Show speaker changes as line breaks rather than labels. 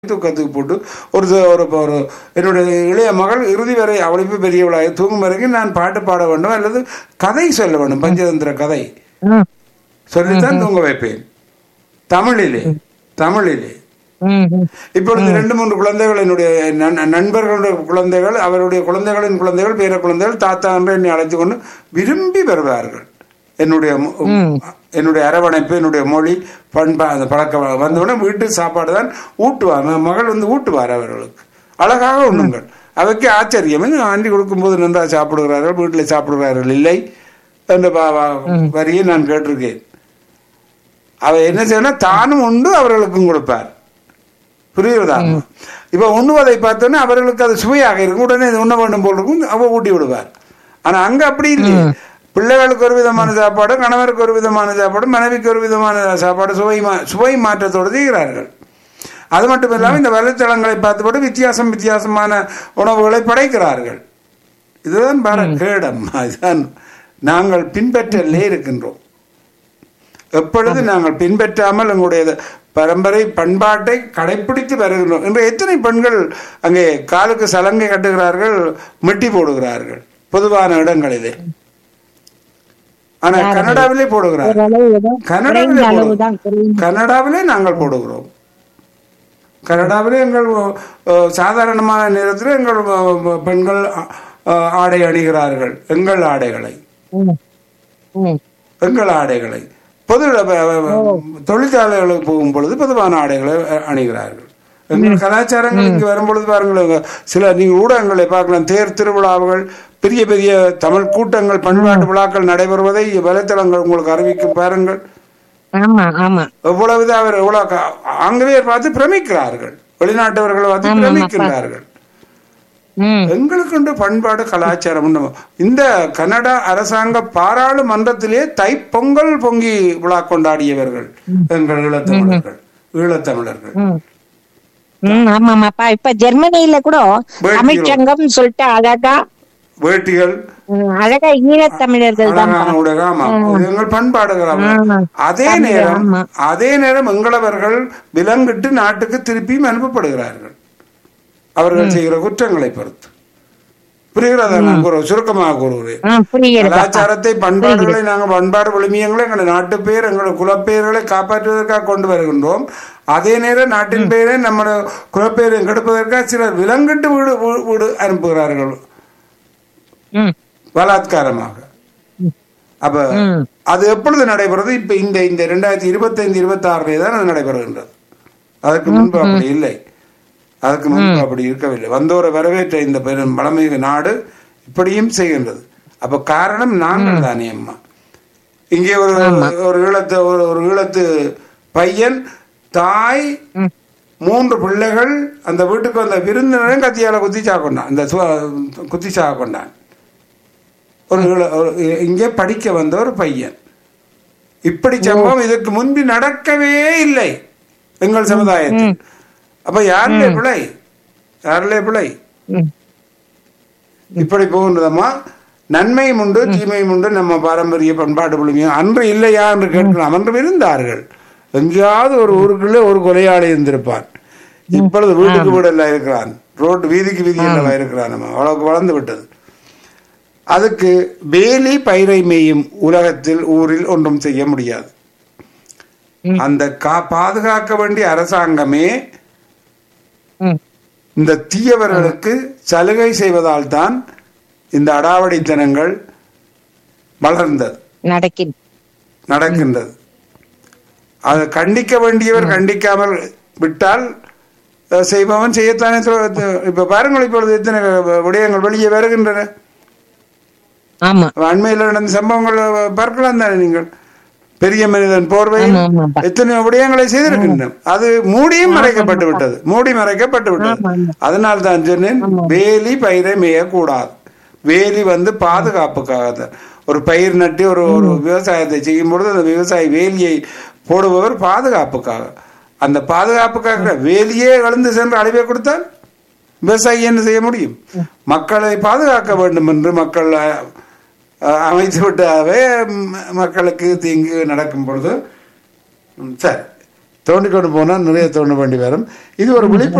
தூக்கத்துக்கு போட்டு ஒரு ச- ஒரு ஒரு என்னுடைய இளைய மகள் இறுதி வரை அவளுக்கு பெரியவளாக தூங்கும் வரைக்கும் நான் பாட்டு பாட வேண்டும் அல்லது கதை சொல்ல வேண்டும் பஞ்சதந்திர கதை
ம்,
சொல்லித்தான் தூங்க வைப்பேன் தமிழிலே தமிழிலே
ம், ம்.
இப்பொழுது ரெண்டு மூன்று குழந்தைகள் என்னுடைய நண்- நண்பர்களுடைய குழந்தைகள் அவருடைய குழந்தைகளின் குழந்தைகள் பேர குழந்தைகள் தாத்தா என்று என்னை அழைத்து கொண்டு விரும்பி வருவார்கள் என்னுடைய மு- என்னுடைய அரவணைப்பு என்னுடைய மொழி பண்பா அந்த பழக்க வழக்கம் வந்தவுடனே வீட்டு சாப்பாடு தான் ஊட்டுவார் என் மகள் வந்து ஊட்டுவார் அவர்களுக்கு அழகாக உண்ணுங்கள் அவைக்கு ஆச்சரியம் என்ன ஆண்டி கொடுக்கும்போது நன்றாக சாப்பிடுகிறார்கள் வீட்டில் சாப்பிடுகிறார்கள் இல்லை என்ற பா- வா- வரியை நான் கேட்டிருக்கேன் அவ என்ன செய்யணும் தானும் உண்டு அவர்களுக்கும் கொடுப்பார் புரியுறதா இப்ப உண்ணுவதை பார்த்தோன்னே அவர்களுக்கு அது சுவையாக இருக்கும் உடனே இது உண்ண வேண்டும் போல் இருக்கும் அவ ஊட்டி விடுவார் ஆனா அங்க அப்படி இல்லை பிள்ளைகளுக்கு ஒரு விதமான சாப்பாடு கணவருக்கு ஒரு விதமான சாப்பாடு மனைவிக்கு ஒரு விதமான சாப்பாடு சுவை மா- சுவை மாற்றத்தோடு செய்கிறார்கள் அது மட்டும் இல்லாமல் இந்த வலைத்தளங்களை பார்த்துவிட்டு வித்தியாசம் வித்தியாசமான உணவுகளை படைக்கிறார்கள் இதுதான் பார கேடம் அதுதான் நாங்கள் பின்பற்றலே இருக்கின்றோம் எப்பொழுது நாங்கள் பின்பற்றாமல் எங்களுடைய பரம்பரை பண்பாட்டை கடைபிடித்து வருகின்றோம் இன்று எத்தனை பெண்கள் அங்கே காலுக்கு சலங்கை கட்டுகிறார்கள் மெட்டி போடுகிறார்கள் பொதுவான இடங்களிலே ஆனா கனடாவிலே போடுகிறார்கள்
ஓரளவு ஏதோ
கனடாவிலே
குறைந்த அளவு
போடுகிறோம்.
தான் குறைந்த
கனடாவிலே நாங்கள் போடுகிறோம் கனடாவிலே எங்கள் அஹ், சாதாரணமான நேரத்தில் எங்கள் அஹ், பெண்கள் அஹ், ஆடை அணிகிறார்கள் எங்கள் ஆடைகளை
ம், ம்,
எங்கள் ஆடைகளை பொது அஹ், தொழிற்சாலைகளுக்கு போகும் பொழுது பொதுவான ஆடைகளை அஹ், அணிகிறார்கள் எங்கள் கலாச்சாரங்கள் இங்கு வரும்பொழுது பாருங்கள் சில நீங்க ஊடகங்களை பார்க்கலாம் தேர் திருவிழாவுகள் பெரிய பெரிய தமிழ் கூட்டங்கள் பண்பாட்டு விழாக்கள் நடைபெறுவதை வலைத்தளங்கள் உங்களுக்கு அறிவிக்கும் பாருங்கள்
ஆமா ஆமா
எவ்வளவு அவர் எவ்வளவு க- ஆங்கிலேயர் பார்த்து பிரமிக்கிறார்கள் வெளிநாட்டவர்களை பார்த்து பிரமிக்கின்றார்கள்
ம்
எங்களுக்குண்டு பண்பாடு கலாச்சாரம் உண்டு. இந்த கனடா அரசாங்க பாராளுமன்றத்திலே தைப்பொங்கல் பொங்கி விழா கொண்டாடியவர்கள் எங்கள் ஈழத்தமிழர்கள் ஈழத்தமிழர்கள்
ம் ம் ஆமாமாப்பா இப்ப ஜெர்மனியில கூட
வேட்டிகள்.
தமிழ்ச்சங்கம் சொல்லிட்டு அழகா
வேட்டிகள்
ம், அழகா ஈழத்தமிழர்கள் தான்
அழகான உடைகள், ஆமா இது எங்கள் பண்பாடுகள் ஆமா.
ஆமா.
அதே
தமிழ்,
நேரம்
ஆமா.
அதே நேரம் எங்களவர்கள் விலங்கிட்டு நாட்டுக்கு திருப்பியும் அனுப்பப்படுகிறார்கள் அவர்கள் செய்கிற குற்றங்களை பொறுத்து புரிகிறதா நான் கூற சுருக்கமாக கூறுகிறேன்
ஆ, புரியுதுப்பா.
கலாச்சாரத்தை பண்பாடுகளை நாங்கள் பண்பாடு விழுமியங்களை எங்கள் நாட்டு பேர் எங்கள் குலப்பெயர்களை காப்பாற்றுவதற்காக கொண்டு வருகின்றோம் அதே நேரம் நாட்டின் பெயரை நம்ம குலப்பெயரை கெடுப்பதற்காக சிலர் விலங்கிட்டு வீடு வீடு- வீடு அனுப்புகிறார்கள்
ம்
பலாத்காரமாக அப்ப
ம்.
அது எப்பொழுது நடைபெறுது இப்ப இந்த இந்த ரெண்டாயிரத்தி இருபத்தைந்து இருபத்தி ஆறுல தான் அது நடைபெறுகின்றது அதற்கு முன்பு அப்படி இல்லை அதற்கு முன்பு அப்படி இருக்கவில்லை வந்தோரை வரவேற்ற இந்த பெரும் பழமிகு நாடு இப்படியும் செய்கின்றது அப்ப காரணம் நாங்கள் தானே அம்மா இங்கே ஒரு ஒரு ஈழத்து ஒரு ஒரு ஈழத்து பையன் தாய் மூன்று பிள்ளைகள் அந்த வீட்டுக்கு வந்த விருந்தினரையும் கத்தியால குத்தி கொண்டான் அந்த சு- குத்தி கொண்டான் ஒரு ஈழ- ஒரு இங்கே படிக்க வந்த ஒரு பையன் இப்படி சம்பவம் இதற்கு முன்பு நடக்கவே இல்லை எங்கள் சமுதாயத்தில் அப்ப யாருடைய பிழை யாருடைய பிழை
ம்
இப்படி போகின்றதம்மா நன்மையும் உண்டு தீமையும் உண்டு நம்ம பாரம்பரிய பண்பாடு புலிமையும் அன்று இல்லையா என்று கேட்கலாம் அன்று இருந்தார்கள் எங்கேயாவது ஒரு ஊருக்குள்ளே ஒரு கொலையாளி இருந்திருப்பான் இப்பொழுது வீட்டுக்கு வீடெல்லாம் இருக்கிறான் ரோட்டு வீதிக்கு வீதி எல்லாம் இருக்கிறான் நம்ம அவ்வளவுக்கு வளர்ந்து விட்டது அதுக்கு வேலி பயிரை மேயும் உலகத்தில் ஊரில் ஒன்றும் செய்ய முடியாது அந்த கா பாதுகாக்க வேண்டிய அரசாங்கமே
ம்
இந்த தீயவர்களுக்கு சலுகை செய்வதால் தான் இந்த அடாவடித்தனங்கள் வளர்ந்தது
நடக்கின்
நடக்கின்றது அதை கண்டிக்க வேண்டியவர் கண்டிக்காமல் விட்டால் அஹ், செய்பவன் செய்யத்தானே தொ- தொ- இப்ப பாருங்கள் இப்பொழுது எத்தனை விடயங்கள் வெளியே வருகின்றன
ஆமா
அண்மையில் நடந்த சம்பவங்கள் பார்க்கலாம் தானே நீங்கள் பெரிய மனிதன் போர்வையில்
ஆமா, ஆமாப்பா.
எத்தனை விடயங்களை செய்திருக்கின்றன அது மூடியும் மறைக்கப்பட்டு விட்டது மூடி மறைக்கப்பட்டு விட்டது அதனால் தான் சொன்னேன் வேலி பயிரை மேயக்கூடாது வேலி வந்து பாதுகாப்புக்காக தான் ஒரு பயிர் நட்டு ஒரு ஒரு விவசாயத்தை செய்யும் பொழுது அந்த விவசாயி வேலியை போடுபவர் பாதுகாப்புக்காக அந்த பாதுகாப்புக்காக வேலியே கலந்து சென்று அழிவை கொடுத்தால் விவசாயி என்ன செய்ய முடியும் மக்களை பாதுகாக்க வேண்டும் என்று மக்கள் அஹ், அஹ், அமைத்து விட்டாவே ம், மக்களுக்கு தீங்கு நடக்கும் பொழுது ம், சரி தோண்டிக்கொண்டு போனால் நிறைய தோண்ட வேண்டி வரும் இது ஒரு விழிப்பு